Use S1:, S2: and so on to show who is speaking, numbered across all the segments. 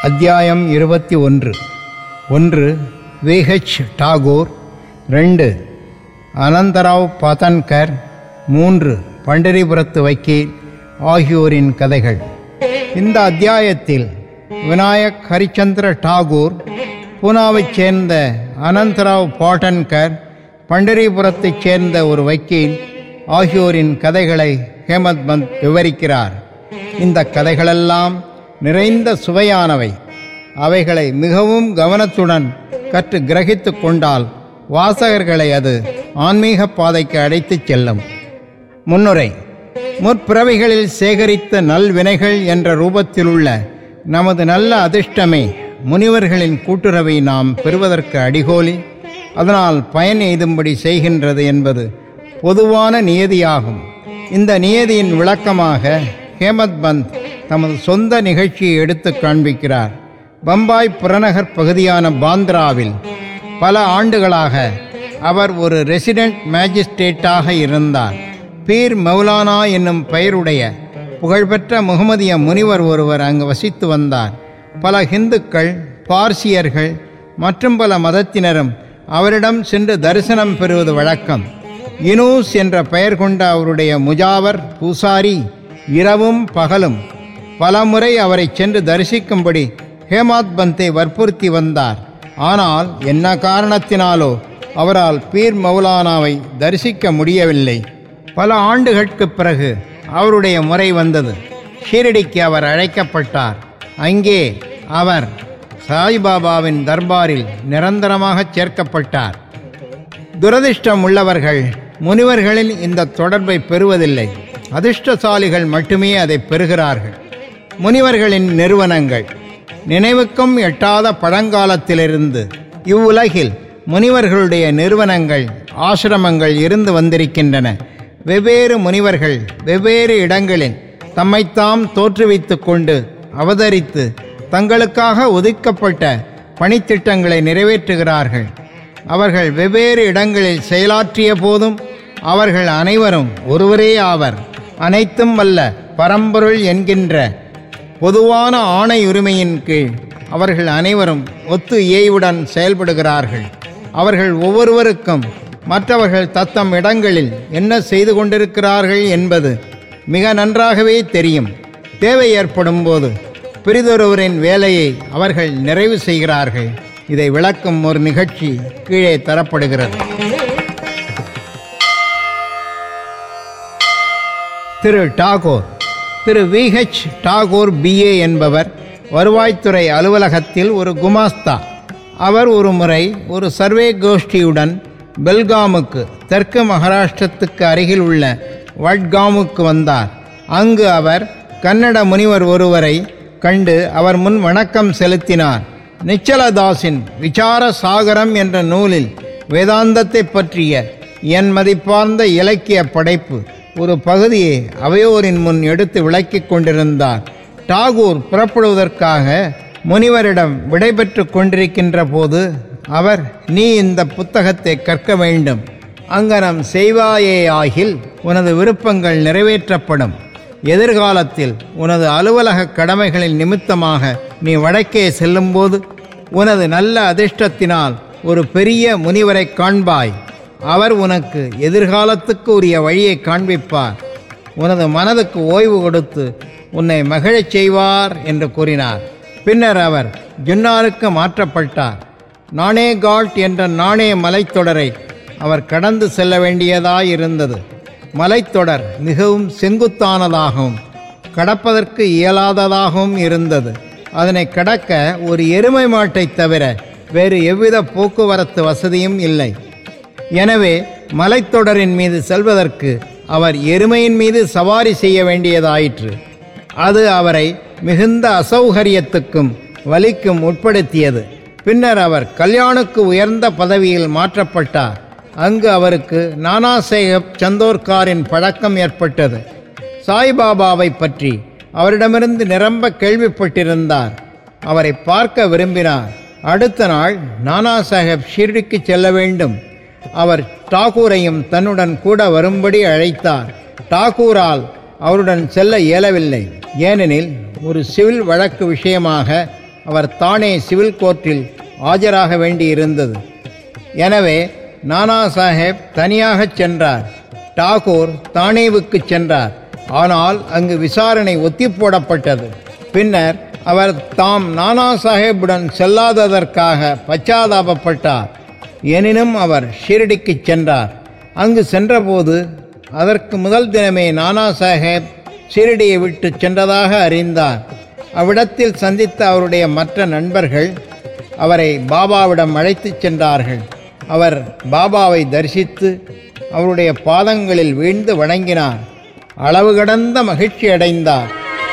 S1: அத்தியாயம் இருபத்தி ஒன்று ஒன்று விஹெச் டாகூர் ரெண்டு அனந்தராவ் பதன்கர் மூன்று பண்டரிபுரத்து வக்கீல் ஆகியோரின் கதைகள் இந்த அத்தியாயத்தில் விநாயக் ஹரிச்சந்திர டாகூர் பூனாவைச் சேர்ந்த அனந்தராவ் பாட்டன்கர் பண்டரிபுரத்தைச் சேர்ந்த ஒரு வக்கீல் ஆகியோரின் கதைகளை ஹேமத் பந்த் விவரிக்கிறார் இந்த கதைகளெல்லாம் நிறைந்த சுவையானவை அவைகளை மிகவும் கவனத்துடன் கற்று கிரகித்து கொண்டால் வாசகர்களை அது ஆன்மீக பாதைக்கு அழைத்துச் செல்லும் முன்னுரை முற்பிறவிகளில் சேகரித்த நல்வினைகள் என்ற ரூபத்திலுள்ள நமது நல்ல அதிர்ஷ்டமே முனிவர்களின் கூட்டுறவை நாம் பெறுவதற்கு அடிகோலி அதனால் பயன் எய்தும்படி செய்கின்றது என்பது பொதுவான நியதியாகும் இந்த நியதியின் விளக்கமாக ஹேமத் பந்த் தமது சொந்த நிகழ்ச்சியை எடுத்து காண்பிக்கிறார் பம்பாய் புறநகர் பகுதியான பாந்திராவில் பல ஆண்டுகளாக அவர் ஒரு ரெசிடென்ட் மேஜிஸ்ட்ரேட்டாக இருந்தார் பீர் மௌலானா என்னும் பெயருடைய புகழ்பெற்ற முகமதிய முனிவர் ஒருவர் அங்கு வசித்து வந்தார் பல இந்துக்கள் பார்சியர்கள் மற்றும் பல மதத்தினரும் அவரிடம் சென்று தரிசனம் பெறுவது வழக்கம் இனூஸ் என்ற பெயர் கொண்ட அவருடைய முஜாவர் பூசாரி இரவும் பகலும் பலமுறை அவரை சென்று தரிசிக்கும்படி ஹேமாத் பந்தை வற்புறுத்தி வந்தார் ஆனால் என்ன காரணத்தினாலோ அவரால் பீர் மௌலானாவை தரிசிக்க முடியவில்லை பல ஆண்டுகளுக்குப் பிறகு அவருடைய முறை வந்தது ஷீரடிக்கு அவர் அழைக்கப்பட்டார் அங்கே அவர் சாய்பாபாவின் தர்பாரில் நிரந்தரமாக சேர்க்கப்பட்டார் துரதிர்ஷ்டம் உள்ளவர்கள் முனிவர்களின் இந்த தொடர்பை பெறுவதில்லை அதிர்ஷ்டசாலிகள் மட்டுமே அதை பெறுகிறார்கள் முனிவர்களின் நிறுவனங்கள் நினைவுக்கும் எட்டாத பழங்காலத்திலிருந்து இவ்வுலகில் முனிவர்களுடைய நிறுவனங்கள் ஆசிரமங்கள் இருந்து வந்திருக்கின்றன வெவ்வேறு முனிவர்கள் வெவ்வேறு இடங்களில் தம்மைத்தாம் தோற்றுவித்து கொண்டு அவதரித்து தங்களுக்காக ஒதுக்கப்பட்ட பணித்திட்டங்களை நிறைவேற்றுகிறார்கள் அவர்கள் வெவ்வேறு இடங்களில் செயலாற்றிய போதும் அவர்கள் அனைவரும் ஒருவரே ஆவர் அனைத்தும் வல்ல பரம்பொருள் என்கின்ற பொதுவான ஆணை உரிமையின் கீழ் அவர்கள் அனைவரும் ஒத்து ஏய்வுடன் செயல்படுகிறார்கள் அவர்கள் ஒவ்வொருவருக்கும் மற்றவர்கள் தத்தம் இடங்களில் என்ன செய்து கொண்டிருக்கிறார்கள் என்பது மிக நன்றாகவே தெரியும் தேவை ஏற்படும் போது பிரிதொருவரின் வேலையை அவர்கள் நிறைவு செய்கிறார்கள் இதை விளக்கும் ஒரு நிகழ்ச்சி கீழே தரப்படுகிறது திரு டாகோர் திரு விஹெச் டாகோர் பிஏ என்பவர் வருவாய்த்துறை அலுவலகத்தில் ஒரு குமாஸ்தா அவர் ஒரு முறை ஒரு சர்வே கோஷ்டியுடன் பெல்காமுக்கு தெற்கு மகாராஷ்டிரத்துக்கு அருகில் உள்ள வட்காமுக்கு வந்தார் அங்கு அவர் கன்னட முனிவர் ஒருவரை கண்டு அவர் முன் வணக்கம் செலுத்தினார் நிச்சலதாஸின் விசார சாகரம் என்ற நூலில் வேதாந்தத்தை பற்றிய என் மதிப்பார்ந்த இலக்கிய படைப்பு ஒரு பகுதியை அவையோரின் முன் எடுத்து விளக்கிக் கொண்டிருந்தார் டாகூர் புறப்படுவதற்காக முனிவரிடம் விடைபெற்று கொண்டிருக்கின்ற போது அவர் நீ இந்த புத்தகத்தை கற்க வேண்டும் அங்கனம் செய்வாயே ஆகில் உனது விருப்பங்கள் நிறைவேற்றப்படும் எதிர்காலத்தில் உனது அலுவலக கடமைகளின் நிமித்தமாக நீ வடக்கே செல்லும்போது உனது நல்ல அதிர்ஷ்டத்தினால் ஒரு பெரிய முனிவரை காண்பாய் அவர் உனக்கு எதிர்காலத்துக்கு உரிய வழியை காண்பிப்பார் உனது மனதுக்கு ஓய்வு கொடுத்து உன்னை மகிழச் செய்வார் என்று கூறினார் பின்னர் அவர் ஜுன்னாருக்கு மாற்றப்பட்டார் நானே காட் என்ற நாணய மலைத்தொடரை அவர் கடந்து செல்ல வேண்டியதாயிருந்தது மலைத்தொடர் மிகவும் செங்குத்தானதாகவும் கடப்பதற்கு இயலாததாகவும் இருந்தது அதனை கடக்க ஒரு எருமை மாட்டைத் தவிர வேறு எவ்வித போக்குவரத்து வசதியும் இல்லை எனவே மலைத்தொடரின் மீது செல்வதற்கு அவர் எருமையின் மீது சவாரி செய்ய வேண்டியதாயிற்று அது அவரை மிகுந்த அசௌகரியத்துக்கும் வலிக்கும் உட்படுத்தியது பின்னர் அவர் கல்யாணுக்கு உயர்ந்த பதவியில் மாற்றப்பட்டார் அங்கு அவருக்கு நானாசேகப் சந்தோர்காரின் பழக்கம் ஏற்பட்டது சாய்பாபாவை பற்றி அவரிடமிருந்து நிரம்ப கேள்விப்பட்டிருந்தார் அவரை பார்க்க விரும்பினார் அடுத்த நாள் நானா சாஹேப் ஷிர்டிக்கு செல்ல வேண்டும் அவர் டாகூரையும் தன்னுடன் கூட வரும்படி அழைத்தார் டாகூரால் அவருடன் செல்ல இயலவில்லை ஏனெனில் ஒரு சிவில் வழக்கு விஷயமாக அவர் தானே சிவில் கோர்ட்டில் ஆஜராக வேண்டியிருந்தது எனவே நானா சாஹேப் தனியாகச் சென்றார் டாகூர் தானேவுக்கு சென்றார் ஆனால் அங்கு விசாரணை ஒத்திப்போடப்பட்டது பின்னர் அவர் தாம் நானா சாஹேப்புடன் செல்லாததற்காக பச்சாதாபப்பட்டார் எனினும் அவர் ஷிரடிக்கு சென்றார் அங்கு சென்றபோது அதற்கு முதல் தினமே நானா சாஹேப் ஷிரடியை விட்டு சென்றதாக அறிந்தார் அவ்விடத்தில் சந்தித்த அவருடைய மற்ற நண்பர்கள் அவரை பாபாவிடம் அழைத்துச் சென்றார்கள் அவர் பாபாவை தரிசித்து அவருடைய பாதங்களில் வீழ்ந்து வணங்கினார் அளவு கடந்த மகிழ்ச்சி அடைந்தார்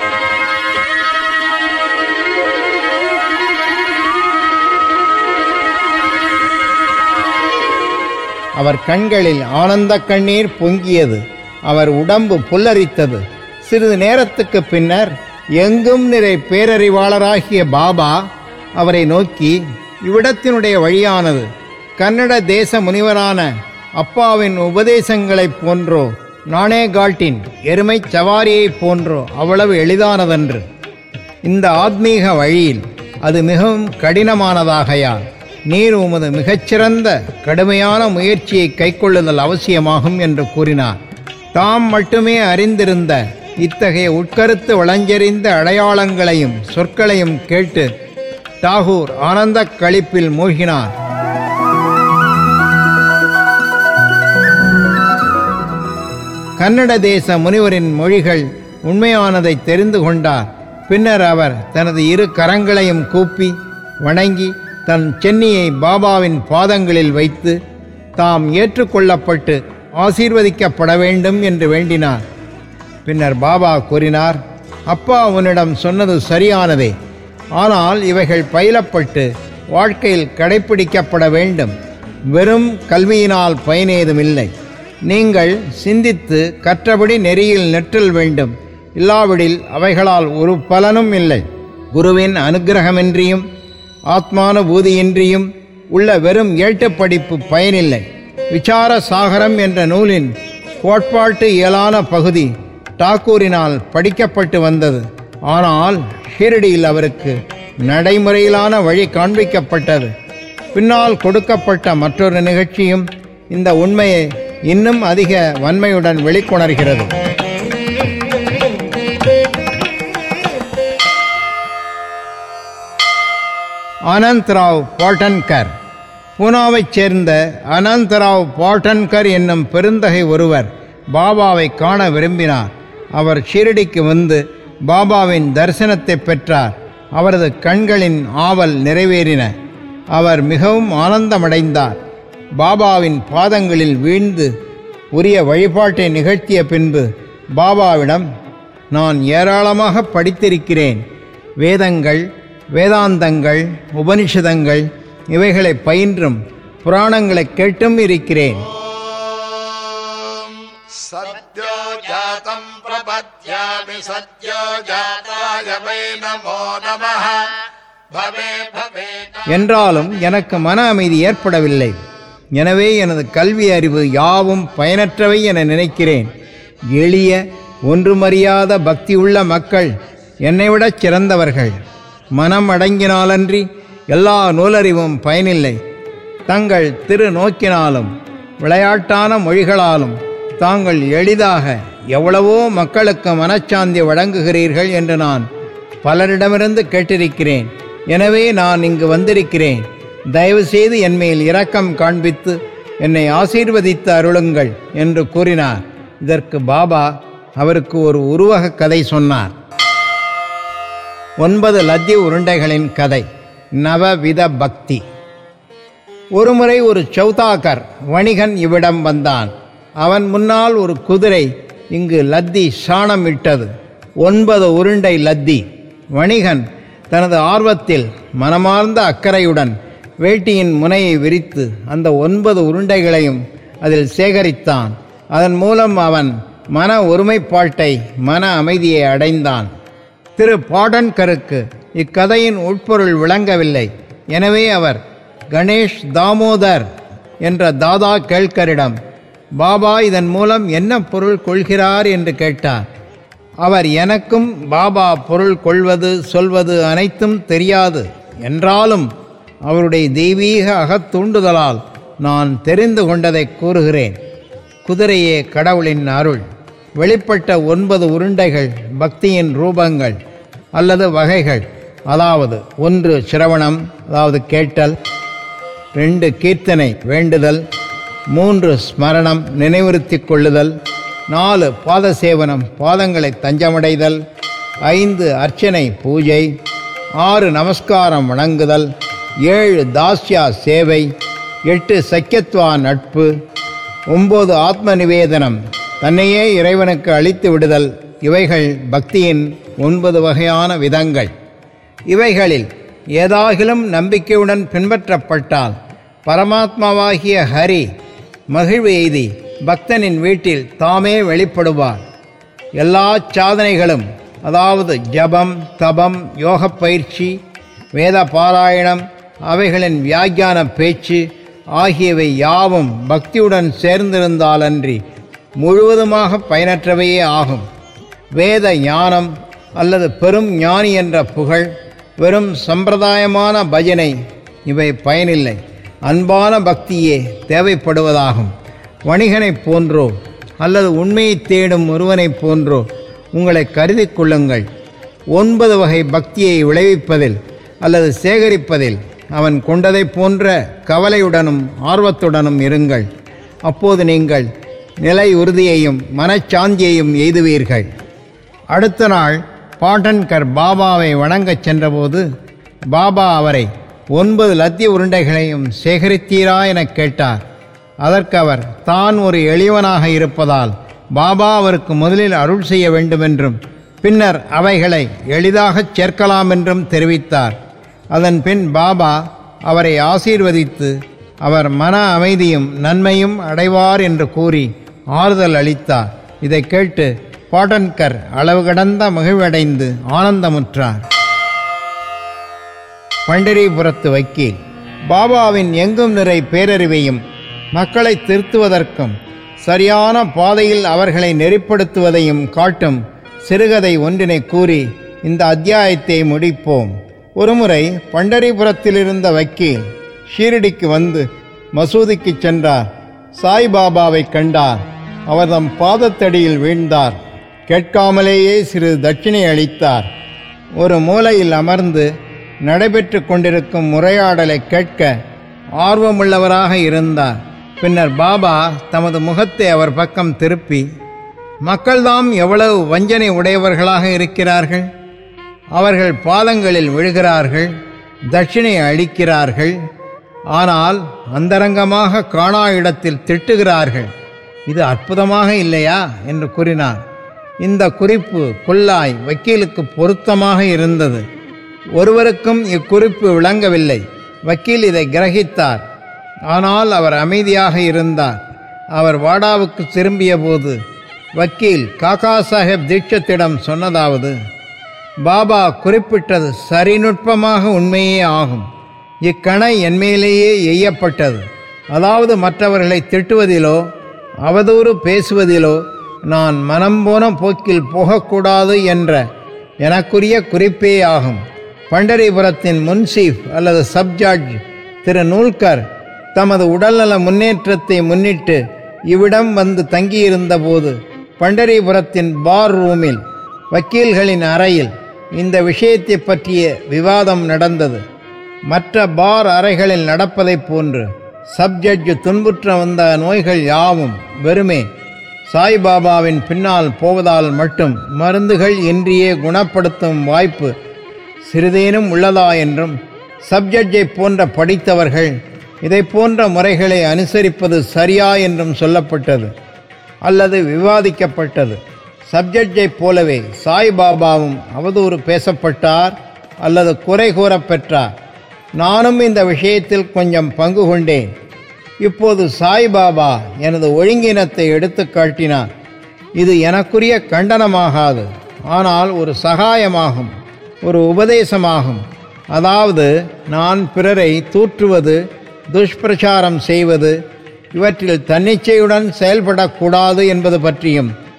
S1: அவர் கண்களில் ஆனந்த கண்ணீர் பொங்கியது அவர் உடம்பு புல்லரித்தது சிறிது நேரத்துக்கு பின்னர் எங்கும் நிறை பேரறிவாளராகிய பாபா அவரை நோக்கி இவ்விடத்தினுடைய வழியானது கன்னட தேச முனிவரான அப்பாவின் உபதேசங்களைப் போன்றோ நாணேகாட்டின் எருமைச் சவாரியைப் போன்றோ அவ்வளவு எளிதானதன்று இந்த ஆத்மீக வழியில் அது மிகவும் கடினமானதாகையால் நீர் உமது மிகச்சிறந்த கடுமையான முயற்சியை கைக்கொள்ளுதல் அவசியமாகும் என்று கூறினார் தாம் மட்டுமே அறிந்திருந்த இத்தகைய உட்கருத்து வளஞ்செறிந்த அடையாளங்களையும் சொற்களையும் கேட்டு டாகூர் ஆனந்தக் களிப்பில் மூழ்கினார் கன்னட தேச முனிவரின் மொழிகள் உண்மையானதை தெரிந்து கொண்டார் பின்னர் அவர் தனது இரு கரங்களையும் கூப்பி வணங்கி தன் சென்னியை பாபாவின் பாதங்களில் வைத்து தாம் ஏற்றுக்கொள்ளப்பட்டு ஆசீர்வதிக்கப்பட வேண்டும் என்று வேண்டினார் பின்னர் பாபா கூறினார் அப்பா உன்னிடம் சொன்னது சரியானதே ஆனால் இவைகள் பயிலப்பட்டு வாழ்க்கையில் கடைப்பிடிக்கப்பட வேண்டும் வெறும் கல்வியினால் பயனேதுமில்லை நீங்கள் சிந்தித்து கற்றபடி நெறியில் நெற்றல் வேண்டும் இல்லாவிடில் அவைகளால் ஒரு பலனும் இல்லை குருவின் அனுக்கிரகமின்றியும் ஆத்மானுபூதியின்றியும் உள்ள வெறும் ஏட்டுப் படிப்பு பயனில்லை விசார சாகரம் என்ற நூலின் கோட்பாட்டு இயலான பகுதி டாக்கூரினால் படிக்கப்பட்டு வந்தது ஆனால் ஷீரடியில் அவருக்கு நடைமுறையிலான வழி காண்பிக்கப்பட்டது பின்னால் கொடுக்கப்பட்ட மற்றொரு நிகழ்ச்சியும் இந்த உண்மையை இன்னும் அதிக வன்மையுடன் வெளிக்கொணர்கிறது அனந்த்ராவ் பாட்டன்கர் பூனாவைச் சேர்ந்த அனந்தராவ் பாட்டன்கர் என்னும் பெருந்தகை ஒருவர் பாபாவை காண விரும்பினார் அவர் ஷீரடிக்கு வந்து பாபாவின் தரிசனத்தை பெற்றார் அவரது கண்களின் ஆவல் நிறைவேறின அவர் மிகவும் ஆனந்தமடைந்தார் பாபாவின் பாதங்களில் வீழ்ந்து உரிய வழிபாட்டை நிகழ்த்திய பின்பு பாபாவிடம் நான் ஏராளமாக படித்திருக்கிறேன் வேதங்கள் வேதாந்தங்கள் உபனிஷதங்கள் இவைகளை பயின்றும் புராணங்களை கேட்டும் இருக்கிறேன்
S2: सद्यो जातं प्रपद्यामि सद्यो जाताय वै नमो नमः भवे भवे
S1: என்றாலும் எனக்கு மன அமைதி ஏற்படவில்லை எனவே எனது கல்வி அறிவு யாவும் பயனற்றவை என நினைக்கிறேன் எளிய ஒன்றுமறியாத பக்தியுள்ள மக்கள் என்னைவிடச் சிறந்தவர்கள் மனம் அடங்கினாலன்றி எல்லா நூலறிவும் பயனில்லை தங்கள் திரு நோக்கினாலும் விளையாட்டான மொழிகளாலும் தாங்கள் எளிதாக எவ்வளவோ மக்களுக்கு மனச்சாந்தி வழங்குகிறீர்கள் என்று நான் பலரிடமிருந்து கேட்டிருக்கிறேன் எனவே நான் இங்கு வந்திருக்கிறேன் தயவுசெய்து என்மேல் இரக்கம் காண்பித்து என்னை ஆசீர்வதித்து அருளுங்கள் என்று கூறினார் இதற்கு பாபா அவருக்கு ஒரு உருவக கதை சொன்னார் ஒன்பது லத்தி உருண்டைகளின் கதை நவவித பக்தி ஒருமுறை ஒரு சௌதாகர் வணிகன் இவ்விடம் வந்தான் அவன் முன்னால் ஒரு குதிரை இங்கு லத்தி சாணம் இட்டது ஒன்பது உருண்டை லத்தி வணிகன் தனது ஆர்வத்தில் மனமார்ந்த அக்கறையுடன் வேட்டியின் முனையை விரித்து அந்த ஒன்பது உருண்டைகளையும் அதில் சேகரித்தான் அதன் மூலம் அவன் மன ஒருமைப்பாட்டை மன அமைதியை அடைந்தான் திரு பாடன்கருக்கு இக்கதையின் உட்பொருள் விளங்கவில்லை எனவே அவர் கணேஷ் தாமோதர் என்ற தாதா கேள்கரிடம் பாபா இதன் மூலம் என்ன பொருள் கொள்கிறார் என்று கேட்டார் அவர் எனக்கும் பாபா பொருள் கொள்வது சொல்வது அனைத்தும் தெரியாது என்றாலும் அவருடைய தெய்வீக அகத்தூண்டுதலால் நான் தெரிந்து கொண்டதை கூறுகிறேன் குதிரையே கடவுளின் அருள் வெளிப்பட்ட ஒன்பது உருண்டைகள் பக்தியின் ரூபங்கள் அல்லது வகைகள் அதாவது ஒன்று சிரவணம் அதாவது கேட்டல் ரெண்டு கீர்த்தனை வேண்டுதல் மூன்று ஸ்மரணம் நினைவுறுத்திக் கொள்ளுதல் நாலு பாத சேவனம் பாதங்களை தஞ்சமடைதல் ஐந்து அர்ச்சனை பூஜை ஆறு நமஸ்காரம் வணங்குதல் ஏழு தாஸ்யா சேவை எட்டு சக்கியத்வா நட்பு ஒன்பது ஆத்ம நிவேதனம் தன்னையே இறைவனுக்கு அளித்து விடுதல் இவைகள் பக்தியின் ஒன்பது வகையான விதங்கள் இவைகளில் ஏதாகிலும் நம்பிக்கையுடன் பின்பற்றப்பட்டால் பரமாத்மாவாகிய ஹரி மகிழ்வு எய்தி பக்தனின் வீட்டில் தாமே வெளிப்படுவார் எல்லா சாதனைகளும் அதாவது ஜபம் தபம் யோகப் பயிற்சி வேத பாராயணம் அவைகளின் வியாக்கியான பேச்சு ஆகியவை யாவும் பக்தியுடன் சேர்ந்திருந்தாலன்றி முழுவதுமாக பயனற்றவையே ஆகும் வேத ஞானம் அல்லது பெரும் ஞானி என்ற புகழ் வெறும் சம்பிரதாயமான பஜனை இவை பயனில்லை அன்பான பக்தியே தேவைப்படுவதாகும் வணிகனைப் போன்றோ அல்லது உண்மையை தேடும் ஒருவனைப் போன்றோ உங்களை கருதி கொள்ளுங்கள் ஒன்பது வகை பக்தியை விளைவிப்பதில் அல்லது சேகரிப்பதில் அவன் கொண்டதைப் போன்ற கவலையுடனும் ஆர்வத்துடனும் இருங்கள் அப்போது நீங்கள் நிலை உறுதியையும் மனச்சாந்தியையும் எய்துவீர்கள் அடுத்த நாள் பாட்டன்கர் பாபாவை வணங்கச் சென்றபோது பாபா அவரை ஒன்பது லத்திய உருண்டைகளையும் சேகரித்தீரா எனக் கேட்டார் அதற்கு அவர் தான் ஒரு எளியவனாக இருப்பதால் பாபா அவருக்கு முதலில் அருள் செய்ய வேண்டுமென்றும் பின்னர் அவைகளை எளிதாகச் சேர்க்கலாம் என்றும் தெரிவித்தார் அதன் பின் பாபா அவரை ஆசீர்வதித்து அவர் மன அமைதியும் நன்மையும் அடைவார் என்று கூறி ஆறுதல் அளித்தார் இதை கேட்டு பாட்டன்கர் அளவு கடந்த மகிழ்வடைந்து ஆனந்தமுற்றார் பண்டரிபுரத்து வக்கீல் பாபாவின் எங்கும் நிறை பேரறிவையும் மக்களை திருத்துவதற்கும் சரியான பாதையில் அவர்களை நெறிப்படுத்துவதையும் காட்டும் சிறுகதை ஒன்றினை கூறி இந்த அத்தியாயத்தை முடிப்போம் ஒருமுறை பண்டரிபுரத்தில் இருந்த வக்கீல் ஷீரடிக்கு வந்து மசூதிக்கு சென்றார் சாய்பாபாவை கண்டார் அவர் தம் பாதத்தடியில் வீழ்ந்தார் கேட்காமலேயே சிறு தட்சிணை அளித்தார் ஒரு மூலையில் அமர்ந்து நடைபெற்று கொண்டிருக்கும் உரையாடலை கேட்க ஆர்வமுள்ளவராக இருந்தார் பின்னர் பாபா தமது முகத்தை அவர் பக்கம் திருப்பி மக்கள்தாம் எவ்வளவு வஞ்சனை உடையவர்களாக இருக்கிறார்கள் அவர்கள் பாதங்களில் விழுகிறார்கள் தட்சிணை அளிக்கிறார்கள் ஆனால் அந்தரங்கமாக காணா இடத்தில் திட்டுகிறார்கள் இது அற்புதமாக இல்லையா என்று கூறினார் இந்த குறிப்பு குல்லாய் வக்கீலுக்கு பொருத்தமாக இருந்தது ஒருவருக்கும் இக்குறிப்பு விளங்கவில்லை வக்கீல் இதை கிரகித்தார் ஆனால் அவர் அமைதியாக இருந்தார் அவர் வாடாவுக்கு திரும்பிய போது வக்கீல் காக்கா சாஹேப் தீட்சத்திடம் சொன்னதாவது பாபா குறிப்பிட்டது சரிநுட்பமாக உண்மையே ஆகும் இக்கணை என்மேலேயே எய்யப்பட்டது அதாவது மற்றவர்களை திட்டுவதிலோ அவதூறு பேசுவதிலோ நான் மனம் போன போக்கில் போகக்கூடாது என்ற எனக்குரிய குறிப்பே ஆகும் பண்டரிபுரத்தின் முன்சீஃப் அல்லது சப்ஜட்ஜ் திரு நூல்கர் தமது உடல்நல முன்னேற்றத்தை முன்னிட்டு இவ்விடம் வந்து தங்கியிருந்தபோது பண்டரிபுரத்தின் பார் ரூமில் வக்கீல்களின் அறையில் இந்த விஷயத்தை பற்றிய விவாதம் நடந்தது மற்ற பார் அறைகளில் நடப்பதைப் போன்று சப்ஜட்ஜ் துன்புற்ற வந்த நோய்கள் யாவும் வெறுமே சாய்பாபாவின் பின்னால் போவதால் மட்டும் மருந்துகள் இன்றியே குணப்படுத்தும் வாய்ப்பு சிறிதேனும் உள்ளதா என்றும் சப்ஜட்ஜை போன்ற படித்தவர்கள் இதை போன்ற முறைகளை அனுசரிப்பது சரியா என்றும் சொல்லப்பட்டது அல்லது விவாதிக்கப்பட்டது சப்ஜட்ஜை போலவே சாய்பாபாவும் அவதூறு பேசப்பட்டார் அல்லது குறை கூறப்பெற்றார் நானும் இந்த விஷயத்தில் கொஞ்சம் பங்கு கொண்டேன் இப்போது சாய்பாபா எனது ஒழுங்கினத்தை எடுத்து காட்டினார் இது எனக்குரிய கண்டனமாகாது ஆனால் ஒரு சகாயமாகும் ஒரு உபதேசமாகும் அதாவது நான் பிறரை தூற்றுவது துஷ்பிரச்சாரம் செய்வது இவற்றில் தன்னிச்சையுடன் செயல்படக்கூடாது என்பது பற்றியும்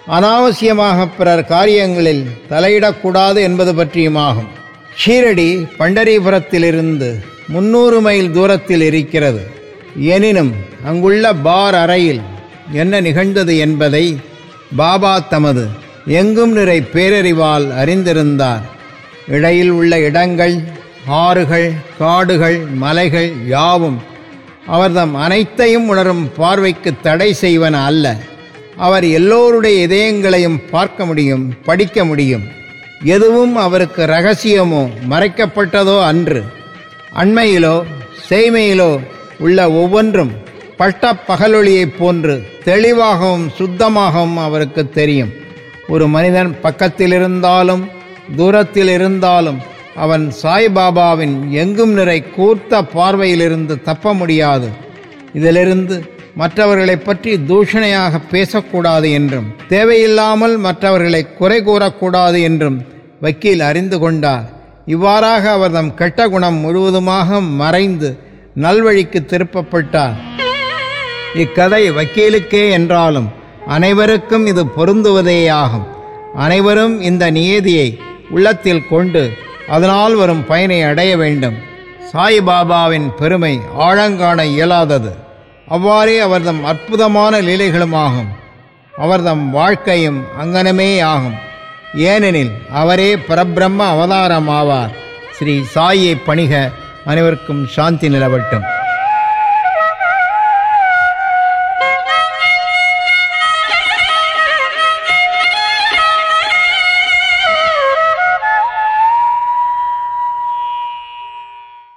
S1: அனாவசியமாக பிறர் காரியங்களில் தலையிடக்கூடாது என்பது பற்றியுமாகும் ஷீரடி பண்டரிபுரத்திலிருந்து முன்னூறு மைல் தூரத்தில் இருக்கிறது எனினும் அங்குள்ள பார் அறையில் என்ன நிகழ்ந்தது என்பதை பாபா தமது எங்கும் நிறை பேரறிவால் அறிந்திருந்தார் இடையில் உள்ள இடங்கள் ஆறுகள் காடுகள் மலைகள் யாவும் அவர்தம் அனைத்தையும் உணரும் பார்வைக்கு தடை செய்வன அல்ல அவர் எல்லோருடைய இதயங்களையும் பார்க்க முடியும் படிக்க முடியும் எதுவும் அவருக்கு ரகசியமோ மறைக்கப்பட்டதோ அன்று அண்மையிலோ செய்மையிலோ உள்ள ஒவ்வொன்றும் பட்ட பகலொளியைப் போன்று தெளிவாகவும் சுத்தமாகவும் அவருக்கு தெரியும் ஒரு மனிதன் பக்கத்தில் இருந்தாலும் தூரத்தில் இருந்தாலும் அவன் சாய்பாபாவின் எங்கும் நிறை கூர்த்த பார்வையிலிருந்து தப்ப முடியாது இதிலிருந்து மற்றவர்களைப் பற்றி தூஷணையாக பேசக்கூடாது என்றும் தேவையில்லாமல் மற்றவர்களை குறை கூறக்கூடாது என்றும் வக்கீல் அறிந்து கொண்டார் இவ்வாறாக அவர் தம் கெட்ட குணம் முழுவதுமாக மறைந்து நல்வழிக்கு திருப்பப்பட்டார் இக்கதை வக்கீலுக்கே என்றாலும் அனைவருக்கும் இது பொருந்துவதேயாகும் அனைவரும் இந்த நியதியை உள்ளத்தில் கொண்டு அதனால் வரும் பயனை அடைய வேண்டும் சாய்பாபாவின் பெருமை ஆழங்காண இயலாதது அவ்வாறே அவர்தம் அற்புதமான லீலைகளுமாகும் அவர்தம் வாழ்க்கையும் அங்கனமே ஆகும் ஏனெனில் அவரே பரபிரம்ம அவதாரமாவார் ஸ்ரீ சாயை பணிக அனைவருக்கும் சாந்தி நிலவட்டும்